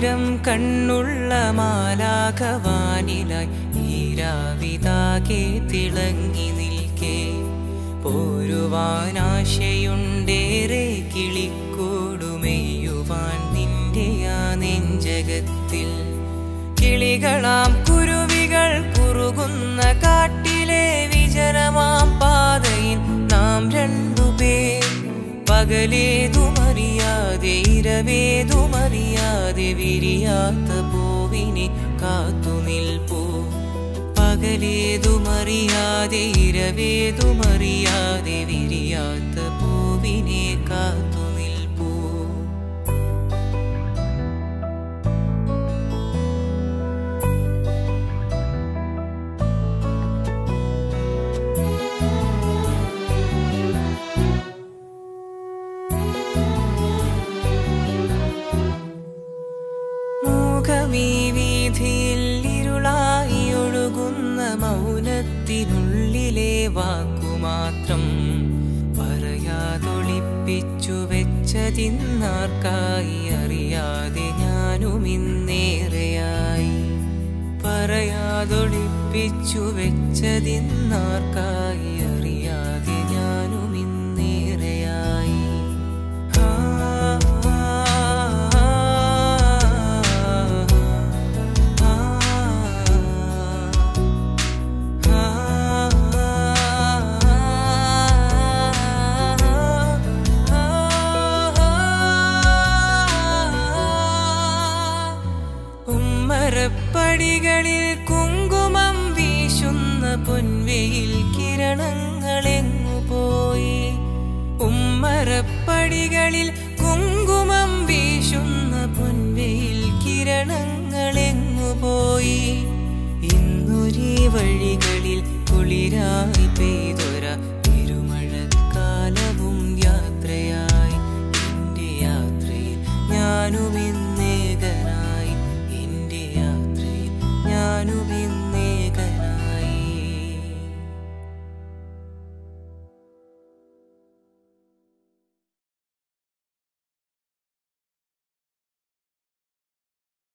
ആയിരം കണ്ണുള്ള മാലാഖവാനിലായി ഈരാവിതാകെ തിളങ്ങി നിൽക്കേ പോരുവാനാശയുണ്ടേറെ കിളിക്കൂടുമെയ്യുവാൻ നിന്റെ ആ നെഞ്ചകത്തിൽ കിളികളാം കുരുവികൾ കുറുകുന്ന കാട്ടിലെ വിജനമാം പാതയിൽ നാം രണ്ടുപേർ പകലേതുമറിയാതെ ഇരവേതുമറിയാതെ വിരിയാത്ത പൂവിനെ കാത്തു നിൽപ്പൂ പകലേതുമറിയാതെ ഇരവേതുമറിയാതെ വിരിയാത്ത പൂവിനെ കാത്തു നിൽപ്പൂ മൂകമീ വീഥിയിൽ ഇരുളായി ഒഴുകുന്ന മൗനത്തിനുള്ളിലെ വാക്കുമാത്രം പറയാതൊളിപ്പിച്ചു വെച്ചതിന്നാർക്കായി അറിയാതെ ഞാനും ഇന്നേറെയായി പറയാതൊളിപ്പിച്ചു വെച്ചതിന്നാർക്കായി അറിയാതെ ഞാനും ഇന്നേറെയായി ആ, ആ, ആ, ആ, ഉമ്മരപ്പടികളിൽ കുങ്കുമം വീശുന്ന പൊൻവെയിൽ കിരണങ്ങളെങ്ങു പോയി ഉമ്മരപ്പടികളിൽ കുങ്കുമം വീശുന്ന പൊൻവെയിൽ കിരണങ്ങളെങ്ങു പോയി ഇന്നൊരീ വഴികളിൽ കുളിരായി പെയ്തൊര തിരുമഴക്കാലവും യാത്രയായി എൻ്റെ യാത്രയിൽ ഞാനും ഇന്നേകനായി എൻ്റെ യാത്രയിൽ ഞാനും ഇന്ന്